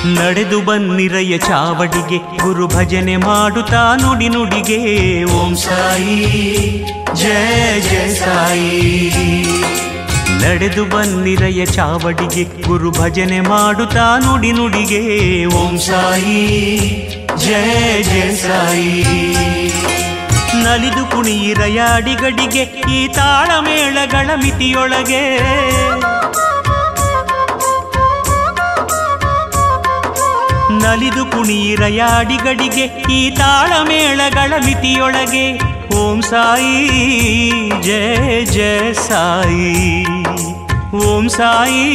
ನಡೆದು ಬನ್ನಿರಯ್ಯ ಚಾವಡಿಗೆ ಗುರು ಭಜನೆ ಮಾಡುತ್ತಾ ನುಡಿ ನುಡಿಗೆ ಓಂ ಸಾಯಿ ಜಯ ಜಯ ಸಾಯಿ ನಡೆದು ಬನ್ನಿರಯ್ಯ ಚಾವಡಿಗೆ ಗುರು ಭಜನೆ ಮಾಡುತ್ತಾ ನುಡಿ ನುಡಿಗೆ ಓಂ ಸಾಯಿ ಜಯ ಜಯ ಸಾಯಿ ನಲಿದು ಕುಣಿಯಿರಯ ಅಡಿಗಡಿಗೆ ಈ ತಾಳಮೇಳಗಳ ಮಿತಿಯೊಳಗೆ ನಲಿದು ಕುಣಿಯಿರಯ ಅಡಿಗಡಿಗೆ ಈ ತಾಳಮೇಳಗಳ ಮಿತಿಯೊಳಗೆ ಓಂ ಸಾಯಿ ಜಯ ಜಯ ಸಾಯಿ ಓಂ ಸಾಯಿ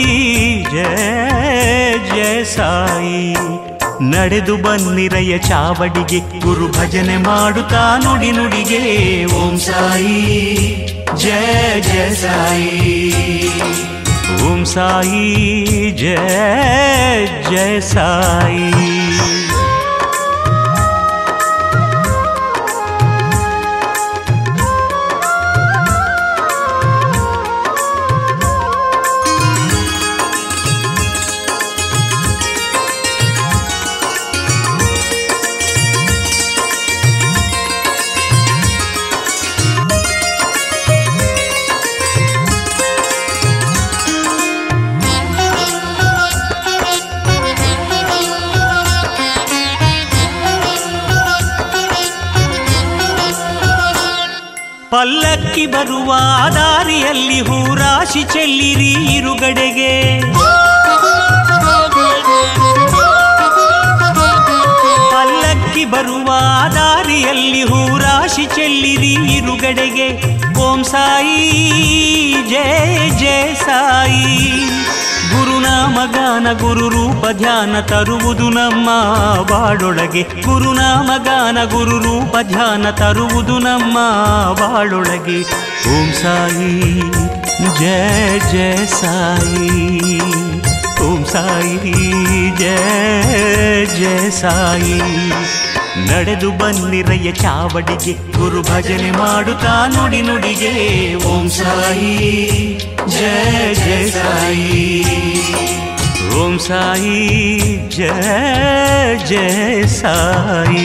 ಜಯ ಜಯ ಸಾಯಿ ನಡೆದು ಬನ್ನಿರಯ ಚಾವಡಿಗೆ ಗುರು ಭಜನೆ ಮಾಡುತ್ತಾ ನುಡಿ ನುಡಿಗೆ ಓಂ ಸಾಯಿ ಜಯ ಜಯ ಸಾಯಿ ಓಂ ಸಾಯಿ ಜಯ ಜಯ ಸಾಯಿ ಪಲ್ಲಕ್ಕಿ ಬರುವ ದಾರಿಯಲ್ಲಿ ಹೂರಾಶಿ ಚೆಲ್ಲಿರಿ ಇರುಗಡೆಗೆ ಪಲ್ಲಕ್ಕಿ ಬರುವ ದಾರಿಯಲ್ಲಿ ಹೂರಾಶಿ ಚೆಲ್ಲಿರಿ ಇರುಗಡೆಗೆ ಓಂ ಸಾಯಿ ಜಯ ಜಯ ಸಾಯಿ ಗುರುನಾಮಗಾನ ಗುರು ರೂಪ ಧ್ಯಾನ ತರುವುದು ನಮ್ಮ ಬಾಳೊಳಗೆ ಗುರುನಾಮಗಾನ ಗುರು ರೂಪ ಧ್ಯಾನ ತರುವುದು ನಮ್ಮ ಬಾಳೊಳಗೆ ಓಂ ಸಾಯಿ ಜಯ ಜಯ ಸಾಯಿ ಓಂ ಸಾಯಿ ಜಯ ಜಯ ಸಾಯಿ ನಡೆದು ಬನ್ನಿರಯ್ಯ ಚಾವಡಿಗೆ ಗುರು ಭಜನೆ ಮಾಡುತ್ತಾ ನುಡಿ ನುಡಿಗೆ ಓಂ ಸಾಯಿ ಜಯ ಜಯ ಸಾಯಿ ಓಂ ಸಾಯಿ ಜಯ ಜಯ ಸಾಯಿ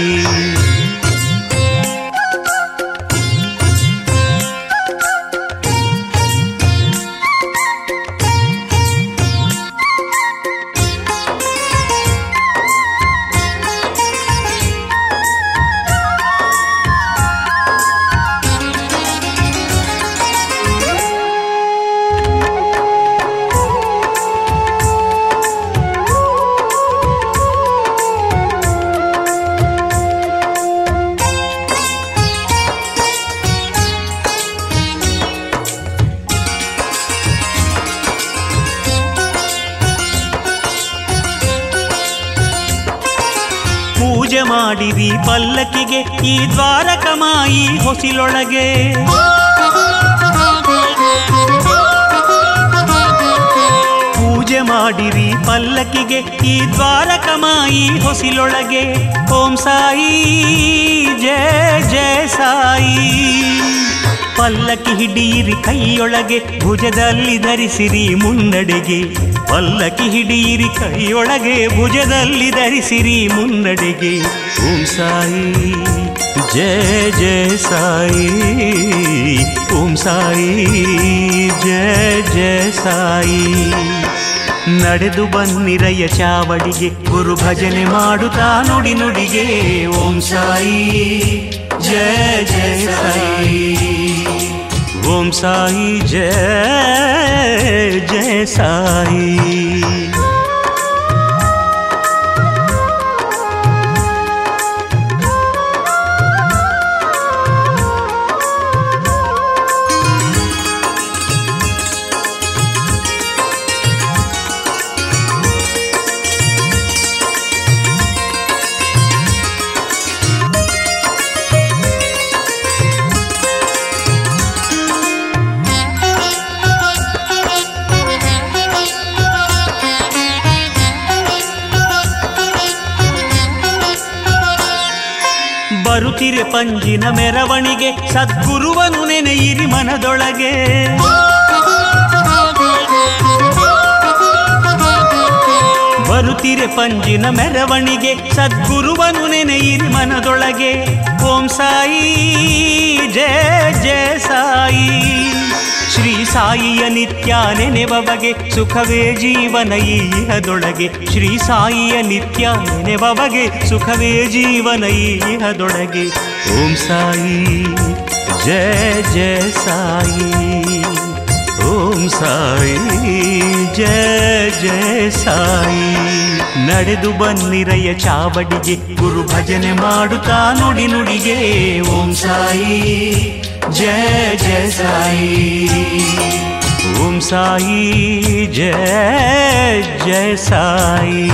ಪೂಜೆ ಮಾಡಿರಿ ಪಲ್ಲಕ್ಕಿಗೆ ಈ ದ್ವಾರಕಮಾಯಿ ಹೊಸಿಲೊಳಗೆ ಪೂಜೆ ಮಾಡಿರಿ ಪಲ್ಲಕ್ಕಿಗೆ ಈ ದ್ವಾರಕಮಾಯಿ ಹೊಸಿಲೊಳಗೆ ಓಂ ಸಾಯಿ ಜಯ ಜಯ ಸಾಯಿ ಪಲ್ಲಕ್ಕಿ ಹಿಡಿಯಿರಿ ಕೈಯೊಳಗೆ ಭುಜದಲ್ಲಿ ಧರಿಸಿರಿ ಮುನ್ನಡೆಗೆ ಪಲ್ಲಕ್ಕಿ ಹಿಡಿಯಿರಿ ಕೈಯೊಳಗೆ ಭುಜದಲ್ಲಿ ಧರಿಸಿರಿ ಮುನ್ನಡೆಗೆ ಓಂ ಸಾಯಿ ಜಯ ಜಯ ಸಾಯಿ ಓಂ ಸಾಯಿ ಜಯ ಜಯ ಸಾಯಿ ನಡೆದು ಬನ್ನಿರಯ್ಯ ಚಾವಡಿಗೆ ಗುರು ಭಜನೆ ಮಾಡುತ್ತಾ ನುಡಿ ನುಡಿಗೆ ಓಂ ಸಾಯಿ ಜಯ ಜಯ ಸಾಯಿ ಓಂ ಸಾಯಿ ಜಯ ಜಯ ಸಾಯಿ ಬರುತ್ತಿರೆ ಪಂಜಿನ ಮೆರವಣಿಗೆ ಸದ್ಗುರುವನು ನೆನೆಯಿರಿ ಮನದೊಳಗೆ ಬರುತ್ತಿರೆ ಪಂಜಿನ ಮೆರವಣಿಗೆ ಸದ್ಗುರುವನು ನೆನೆಯಿರಿ ಮನದೊಳಗೆ ಓಂ ಸಾಯಿ ಜಯ ಜಯ ಸಾಯಿ ಶ್ರೀ ಸಾಯಿಯ ನಿತ್ಯ ನೆನೆವ ಬಗೆ ಸುಖವೇ ಜೀವನ ಈ ಇಹದೊಳಗೆ ಶ್ರೀ ಸಾಯಿಯ ನಿತ್ಯ ನೆನೆವ ಬಗೆ ಸುಖವೇ ಜೀವನ ಈ ಇಹದೊಳಗೆ ಓಂ ಸಾಯಿ ಜಯ ಜಯ ಸಾಯಿ ಓಂ ಸಾಯಿ ಜಯ ಜಯ ಸಾಯಿ ನಡೆದು ಬನ್ನಿರಯ ಚಾವಡಿಗೆ ಗುರು ಭಜನೆ ಮಾಡುತ್ತಾ ನುಡಿ ನುಡಿಗೆ ಓಂ ಸಾಯಿ ಜಯ ಜಯ ಸಾಯಿ ಓಂ ಸಾಯಿ ಜಯ ಜಯ ಸಾಯಿ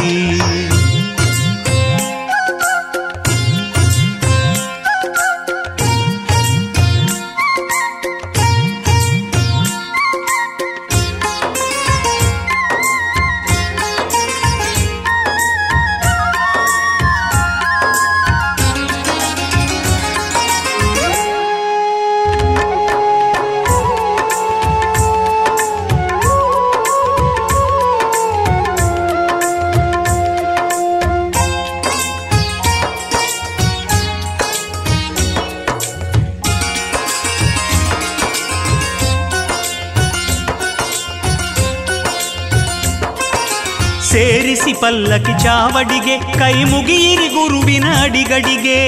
ಸೇರಿಸಿ ಪಲ್ಲಕ್ಕಿ ಚಾವಡಿಗೆ ಕೈ ಮುಗಿಯಿರಿ ಗುರುವಿನ ಅಡಿಗಡಿಗೆ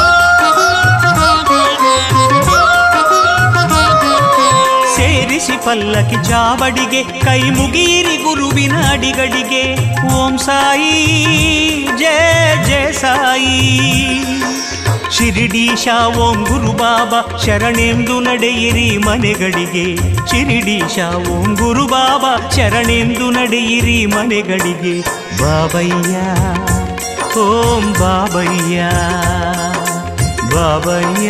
ಸೇರಿಸಿ ಪಲ್ಲಕ್ಕಿ ಚಾವಡಿಗೆ ಕೈ ಮುಗಿಯಿರಿ ಗುರುವಿನ ಅಡಿಗಡಿಗೆ ಓಂ ಸಾಯಿ ಜಯ ಜಯ ಸಾಯಿ ಶಿರಿಡೀಶ ಓಂ ಗುರು ಬಾಬಾ ಶರಣೆಂದು ನಡೆಯಿರಿ ಮನೆಗಳಿಗೆ ಶಿರಿಡೀಶ ಓಂ ಗುರು ಬಾಬಾ ಶರಣೆಂದು ನಡೆಯಿರಿ ಮನೆಗಳಿಗೆ ಬಾಬಯ್ಯ ಓಂ ಬಾಬಯ್ಯ ಬಾಬಯ್ಯ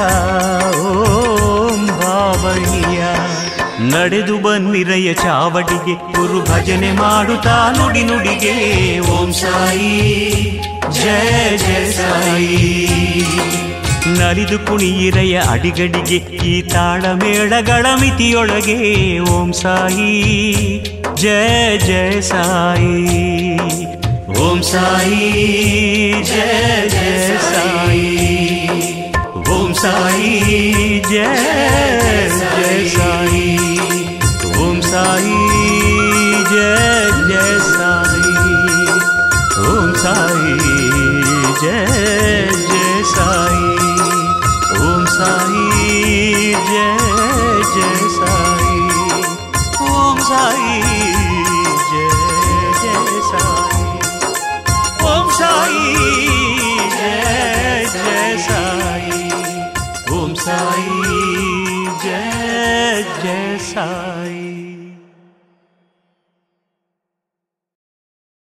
ಓಂ ಬಾಬಯ್ಯ ನಡೆದು ಬನ್ನಿರಯ ಚಾವಡಿಗೆ ಗುರು ಭಜನೆ ಮಾಡುತ್ತಾ ನುಡಿ ನುಡಿಗೆ ಓಂ ಸಾಯಿ ಜಯ ಜಯ ಸಾಯಿ ನಲಿದು ಕುಣಿಯಿರಯ ಅಡಿಗಡಿಗೆ ಈ ತಾಳಮೇಳಗಳ ಮಿತಿಯೊಳಗೆ ಓಂ ಸಾಯಿ ಜಯ ಜಯ ಸಾಯಿ ಓಂ ಸಾಯಿ ಜಯ ಜಯ ಸಾಯಿ ಓಂ ಸಾಯಿ ಜಯ ಜಯ ಸಾಯಿ ಓಂ ಸಾಯಿ ಜಯ ಜಯ ಸಾಯಿ ಓಂ ಸಾಯಿ ಜಯ ಜಯ ಸಾಯಿ ಓಂ ಸಾಯಿ ಜಯ ಜಯ ಸಾಯಿ ಓಂ ಸಾಯಿ ಜಯ ಜಯ ಸಾಯಿ ಓಂ ಸಾಯಿ ಜಯ ಜಯ ಸಾಯಿ ಓಂ ಸಾಯಿ ಜಯ ಜಯ ಸಾಯಿ